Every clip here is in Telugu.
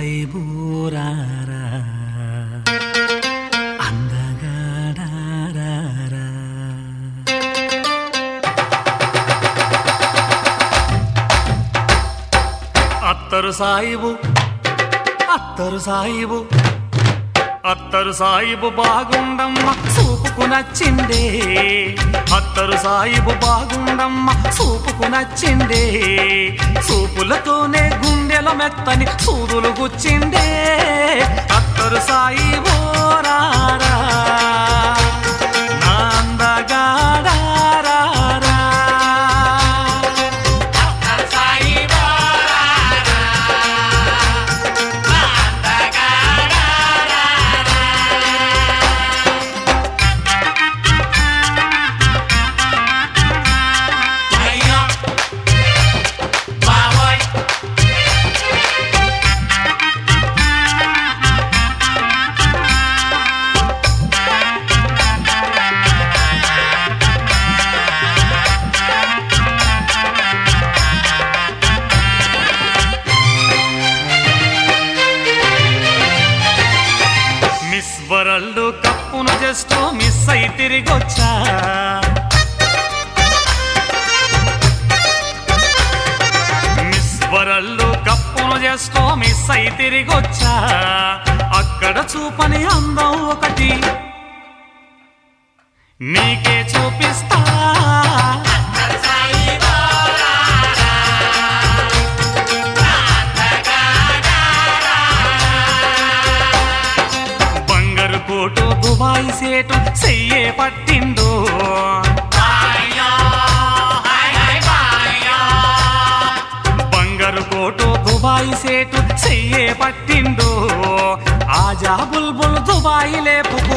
సాయి బూరారా అందగాడారా అత్తరు సాయిబు అత్తరు సాయిబు అత్తరు సాయిబు బాగుండమ్మ సూపుకు నచ్చిందే అత్తరు సాయిబు బాగుండమ్మ సూపుకు నచ్చిందే సూపులతోనే గుండెల మెత్తని సూదులు గుచ్చిందే అత్తరు సాయిబు రారా నా అందగాడారా మిస్ వరల్డ్ కప్పును జస్ట్ మిస్ అయి తిరిగొచ్చా మిస్ వరల్డ్ కప్పును జస్ట్ మిస్ అయి తిరిగొచ్చా అక్కడ చూపని అందం ఒకటి నీకే చూపిస్తా బంగారు కోటు దుబాయ్ సేటు చెయ్యే పట్టిండు బంగారు కోటు దుబాయ్ సేటు చెయ్యే పట్టిండు ఆజా బుల్బుల్ దుబాయ్ లేపుకు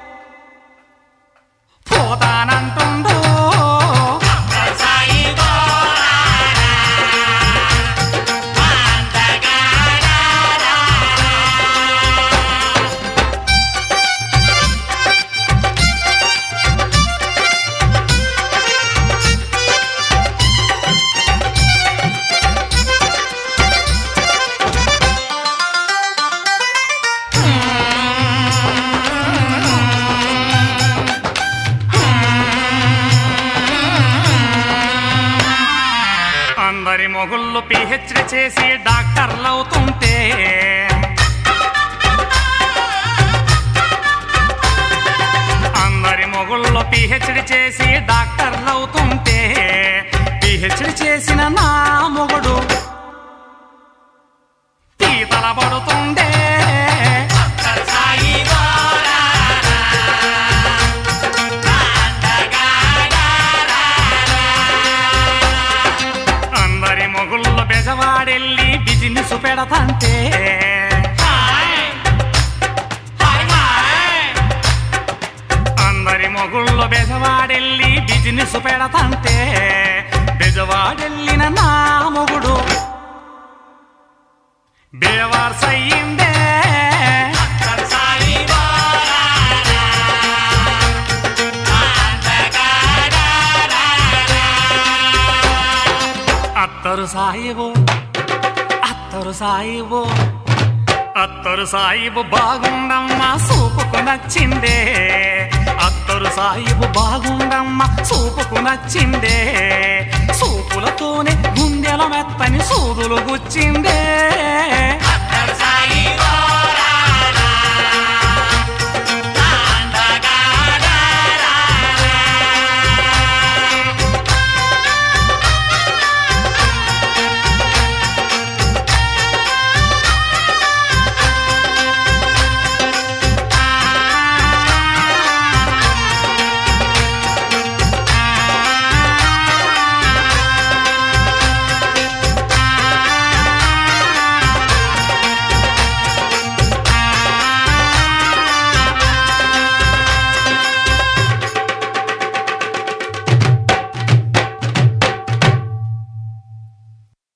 పోతానంటుండు అందరి మొగుళ్ళు పిహెచ్డి చేసి డాక్టర్లు అవుతుంటే అందరి మొగుళ్ళు పిహెచ్డి చేసి డాక్టర్లు అవుతుంటే పిహెచ్డి చేసిన నా మొగుడు పీతల పడుతుండే అందరి మొగుళ్ళు బెజవాడెళ్ళి బిజినెస్ పెడతంటే అందరి మొగుళ్ళు బెజవాడెళ్ళి బిజినెస్ పెడతంటే బెజవాడెళ్ళిన నా మొగుడు బేవార్స్ అయ్యిందే అత్తరు సాయిబు అత్తరు సాయిబు అత్తరు సాయిబు బాగుండమ్మ సూపుకు నచ్చిందే అత్తరు సాయిబు బాగుండమ్మ సూపుకు నచ్చిందే సూపులతోనే గుండెల మెత్తని సూదులు గుచ్చిందే